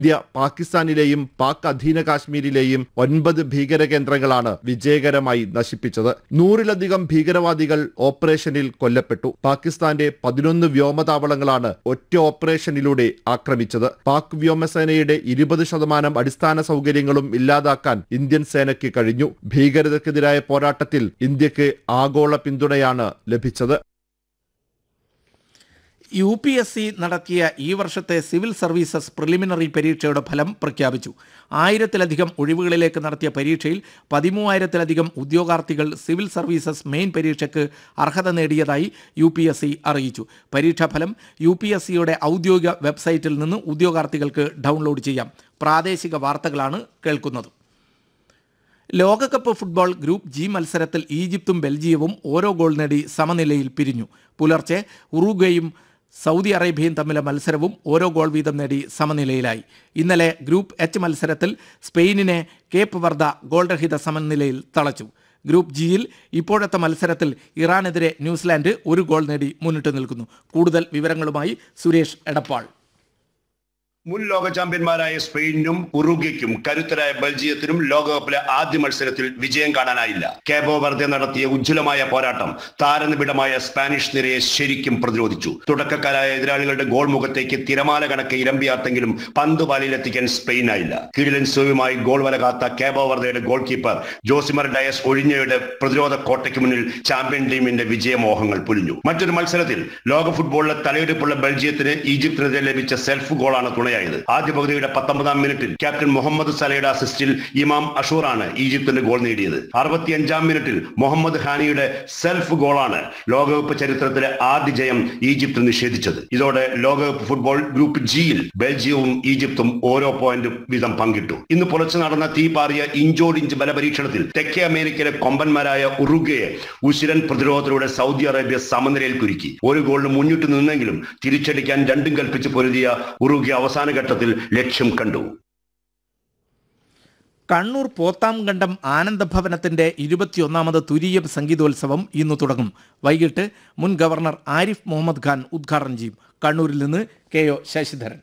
India പാകിസ്ഥാനിലെയും Pak അധീന കാശ്മീരിലെയും ഒൻപത് ഭീകര കേന്ദ്രങ്ങളാണ് വിജയകരമായി നശിപ്പിച്ചത് നൂറിലധികം ഭീകരവാദികൾ ഓപ്പറേഷനിൽ കൊല്ലപ്പെട്ടു പാകിസ്ഥാന്റെ പതിനൊന്ന് വ്യോമതാവളങ്ങളാണ് ഒറ്റ ഓപ്പറേഷനിലൂടെ ആക്രമിച്ചത് പാക് വ്യോമസേനയുടെ ഇരുപത് ശതമാനം അടിസ്ഥാന സൗകര്യങ്ങളും ഇല്ലാതാക്കാൻ ഇന്ത്യൻ സേനയ്ക്ക് കഴിഞ്ഞു ഭീകരതയ്ക്കെതിരായ പോരാട്ടത്തിൽ ഇന്ത്യക്ക് ആഗോള പിന്തുണയാണ് ലഭിച്ചത് യു പി എസ് സി നടത്തിയ ഈ വർഷത്തെ സിവിൽ സർവീസസ് പ്രിലിമിനറി പരീക്ഷയുടെ ഫലം പ്രഖ്യാപിച്ചു ആയിരത്തിലധികം ഒഴിവുകളിലേക്ക് നടത്തിയ പരീക്ഷയിൽ പതിമൂവായിരത്തിലധികം ഉദ്യോഗാർത്ഥികൾ സിവിൽ സർവീസസ് മെയിൻ പരീക്ഷയ്ക്ക് അർഹത നേടിയതായി യു പി എസ് സി അറിയിച്ചു പരീക്ഷാഫലം യു പി എസ് സിയുടെ ഔദ്യോഗിക വെബ്സൈറ്റിൽ നിന്ന് ഉദ്യോഗാർത്ഥികൾക്ക് ഡൗൺലോഡ് ചെയ്യാം പ്രാദേശിക വാർത്തകളാണ് കേൾക്കുന്നത് ലോകകപ്പ് ഫുട്ബോൾ ഗ്രൂപ്പ് ജി മത്സരത്തിൽ ഈജിപ്തും ബെൽജിയവും ഓരോ ഗോൾ നേടി സമനിലയിൽ പിരിഞ്ഞു പുലർച്ചെ ഉറുഗ്വയും സൗദി അറേബ്യയും തമ്മിലെ മത്സരവും ഓരോ ഗോൾ വീതം നേടി സമനിലയിലായി ഇന്നലെ ഗ്രൂപ്പ് എച്ച് മത്സരത്തിൽ സ്പെയിനിനെ കേപ്പ് വർദ്ധ ഗോൾരഹിത സമനിലയിൽ തളച്ചു ഗ്രൂപ്പ് ജിയിൽ ഇപ്പോഴത്തെ മത്സരത്തിൽ ഇറാനെതിരെ ന്യൂസിലാൻഡ് ഒരു ഗോൾ നേടി മുന്നിട്ട് നിൽക്കുന്നു കൂടുതൽ വിവരങ്ങളുമായി സുരേഷ് എടപ്പാൾ മുൻ ലോക ചാമ്പ്യന്മാരായ സ്പെയിനിനും ഉറുഗ്വയ്ക്കും കരുത്തരായ ബെൽജിയത്തിനും ലോകകപ്പിലെ ആദ്യ മത്സരത്തിൽ വിജയം കാണാനായില്ല കേബോ വെർദെ നടത്തിയ ഉജ്ജ്വലമായ പോരാട്ടം താരനിബിഡമായ സ്പാനിഷ് നിരയെ ശരിക്കും പ്രതിരോധിച്ചു തുടക്കക്കാരായ എതിരാളികളുടെ ഗോൾ മുഖത്തേക്ക് തിരമാല കണക്കെ ഇരമ്പിയാർത്തെങ്കിലും പന്ത് വലയിലെത്തിക്കാൻ സ്പെയിനായില്ല കിടിലൻ സോയുമായി ഗോൾ വല കാത്ത കേബോ വെർദയുടെ ഗോൾ കീപ്പർ ജോസിമർ ഡയസ് ഒഴിഞ്ഞയുടെ പ്രതിരോധ കോട്ടയ്ക്ക് മുന്നിൽ ചാമ്പ്യൻ ടീമിന്റെ വിജയമോഹങ്ങൾ പുലിഞ്ഞു മറ്റൊരു മത്സരത്തിൽ ലോക ഫുട്ബോളിലെ തലയെടുപ്പുള്ള ബെൽജിയത്തിന് ഈജിപ്തിനെതിരെ ലഭിച്ച സെൽഫ് ഗോളാണ് തുണയായത് ആദ്യ പകുതിയുടെ പത്തൊമ്പതാം മിനിറ്റിൽ ക്യാപ്റ്റൻ മുഹമ്മദ് സലയുടെ അസിസ്റ്റിൽ ഇമാം അഷൂറാണ് ഈജിപ്തിന്റെ ഗോൾ നേടിയത് അറുപത്തിയഞ്ചാം മിനിറ്റിൽ മുഹമ്മദ് ഹാനിയുടെ സെൽഫ് ഗോളാണ് ലോകകപ്പ് ചരിത്രത്തിലെ ആദ്യ ജയം ഈജിപ്ത് നിഷേധിച്ചത് ഇതോടെ ലോകകപ്പ് ഫുട്ബോൾ ഗ്രൂപ്പ് ജിയിൽ ബെൽജിയവും ഈജിപ്തും ഓരോ പോയിന്റ് വീതം പങ്കിട്ടു ഇന്ന് പുലർച്ചെ നടന്ന തീപാറിയ ഇഞ്ചോടിഞ്ച് ബലപരീക്ഷണത്തിൽ തെക്കേ അമേരിക്കയിലെ കൊമ്പന്മാരായ ഉറുഗ്വയെ ഉശിരൻ പ്രതിരോധത്തിലൂടെ സൗദി അറേബ്യ സമനിലയിൽ കുരുക്കി ഒരു ഗോളിന് മുന്നിട്ട് നിന്നെങ്കിലും തിരിച്ചടിക്കാൻ രണ്ടും കൽപ്പിച്ച് പൊരുതിയ ഉറുഗ്വ അവസാന ഘട്ടത്തിൽ ലക്ഷ്യം കണ്ടു കണ്ണൂർ പോത്താംകണ്ടം ആനന്ദഭവനത്തിന്റെ ഇരുപത്തിയൊന്നാമത് തുരീയം സംഗീതോത്സവം ഇന്ന് തുടങ്ങും വൈകിട്ട് മുൻ ഗവർണർ ആരിഫ് മുഹമ്മദ് ഖാൻ ഉദ്ഘാടനം ചെയ്യും കണ്ണൂരിൽ നിന്ന് കെ ഒ ശശിധരൻ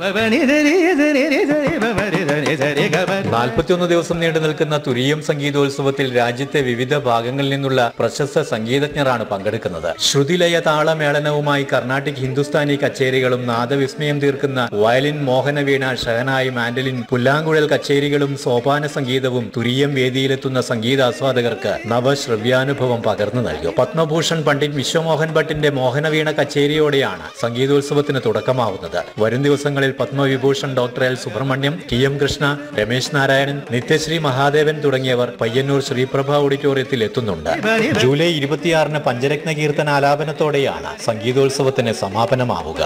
നാൽപ്പത്തിയൊന്ന് ദിവസം നീണ്ടു നിൽക്കുന്ന തുരീയം സംഗീതോത്സവത്തിൽ രാജ്യത്തെ വിവിധ ഭാഗങ്ങളിൽ നിന്നുള്ള പ്രശസ്ത സംഗീതജ്ഞരാണ് പങ്കെടുക്കുന്നത് ശ്രുതിലയ താളമേളനവുമായി കർണാട്ടിക് ഹിന്ദുസ്ഥാനി കച്ചേരികളും നാദവിസ്മയം തീർക്കുന്ന വയലിൻ മോഹനവീണ ഷഹനായി മാൻഡലിൻ പുല്ലാങ്കുഴൽ കച്ചേരികളും സോപാന സംഗീതവും തുരീയം വേദിയിലെത്തുന്ന സംഗീതാസ്വാദകർക്ക് നവശ്രവ്യാനുഭവം പകർന്നു നൽകും പത്മഭൂഷൺ പണ്ഡിറ്റ് വിശ്വമോഹൻ ഭട്ടിന്റെ മോഹനവീണ കച്ചേരിയോടെയാണ് സംഗീതോത്സവത്തിന് തുടക്കമാവുന്നത് വരും ദിവസങ്ങളിൽ Padma Vibhushan doctor L Subramaniam T M Krishna Ramesh Narayanan Nithyasree Mahadevan തുടങ്ങിയവർ പയ്യന്നൂർ ശ്രീപ്രഭ ഓഡിറ്റോറിയത്തിൽ എത്തുന്നുണ്ട് ജൂലൈ ഇരുപത്തിയാറിന് പഞ്ചരത്ന കീർത്തന ആലാപനത്തോടെയാണ് സംഗീതോത്സവത്തിന് സമാപനമാവുക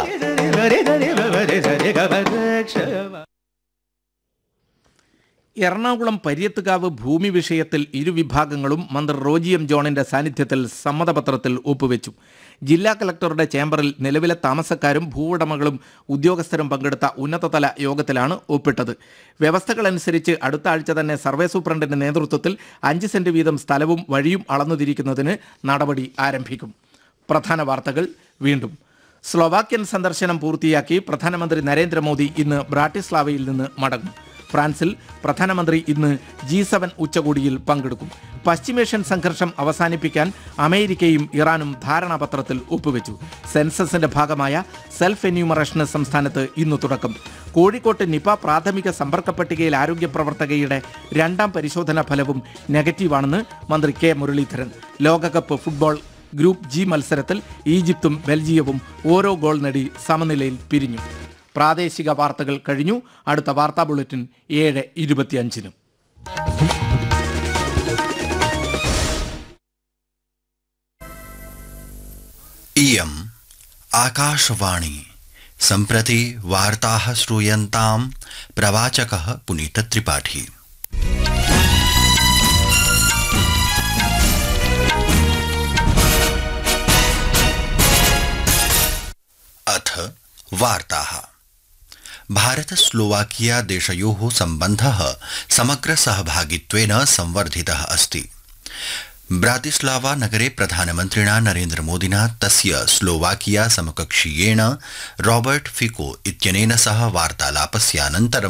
എറണാകുളം പര്യത്തുകാവ് ഭൂമി വിഷയത്തിൽ ഇരുവിഭാഗങ്ങളും മന്ത്രി റോജി എം ജോണിന്റെ സാന്നിധ്യത്തിൽ സമ്മതപത്രത്തിൽ ഒപ്പുവെച്ചു ജില്ലാ കലക്ടറുടെ ചേംബറിൽ നിലവിലെ താമസക്കാരും ഭൂവുടമകളും ഉദ്യോഗസ്ഥരും പങ്കെടുത്ത ഉന്നതതല യോഗത്തിലാണ് ഒപ്പിട്ടത് വ്യവസ്ഥകളനുസരിച്ച് അടുത്ത ആഴ്ച തന്നെ സർവേ സൂപ്രണ്ടിന്റെ നേതൃത്വത്തിൽ അഞ്ച് സെന്റ് വീതം സ്ഥലവും വഴിയും അളന്നുതിരിക്കുന്നതിന് നടപടി ആരംഭിക്കും പ്രധാന വാർത്തകൾ വീണ്ടും സ്ലൊവാക്യൻ സന്ദർശനം പൂർത്തിയാക്കി പ്രധാനമന്ത്രി നരേന്ദ്രമോദി ഇന്ന് ബ്രാട്ടിസ്ലാവയിൽ നിന്ന് മടങ്ങും ഫ്രാൻസിൽ പ്രധാനമന്ത്രി ഇന്ന് ജി സെവൻ ഉച്ചകോടിയിൽ പങ്കെടുക്കും പശ്ചിമേഷ്യൻ സംഘർഷം അവസാനിപ്പിക്കാൻ അമേരിക്കയും ഇറാനും ധാരണാപത്രത്തിൽ ഒപ്പുവെച്ചു സെൻസസിന്റെ ഭാഗമായ സെൽഫ് എന്യൂമറേഷന് സംസ്ഥാനത്ത് ഇന്ന് തുടക്കം കോഴിക്കോട്ട് നിപ പ്രാഥമിക സമ്പർക്ക പട്ടികയിൽ ആരോഗ്യ പ്രവർത്തകയുടെ രണ്ടാം പരിശോധനാ ഫലവും നെഗറ്റീവാണെന്ന് മന്ത്രി കെ മുരളീധരൻ ലോകകപ്പ് ഫുട്ബോൾ ഗ്രൂപ്പ് ജി മത്സരത്തിൽ ഈജിപ്തും ബെൽജിയവും ഓരോ ഗോൾ നേടി സമനിലയിൽ പിരിഞ്ഞു പ്രാദേശിക വാർത്തകൾ കഴിഞ്ഞു അടുത്ത വാർത്താ ബുള്ളറ്റിൻ ഏഴ് ഇരുപത്തിയഞ്ചിനും इयम् आकाशवाणी सम्प्रति वार्ताः श्रूयन्तां प्रवाचकः पुनीतत्रिपाठी अथ वार्ताः भारत स्लोवाकिया देशयोः सम्बन्धः समग्र सहभागित्वेन संवर्धितः अस्ति ब्रातिस्लावा नगरे प्रधानमन्त्रिणा नरेन्द्रमोदिना तस्य स्लोवाकिया समकक्षीयेण रॉबर्ट फिको इत्यनेन सह वार्तालापस्यानन्तरं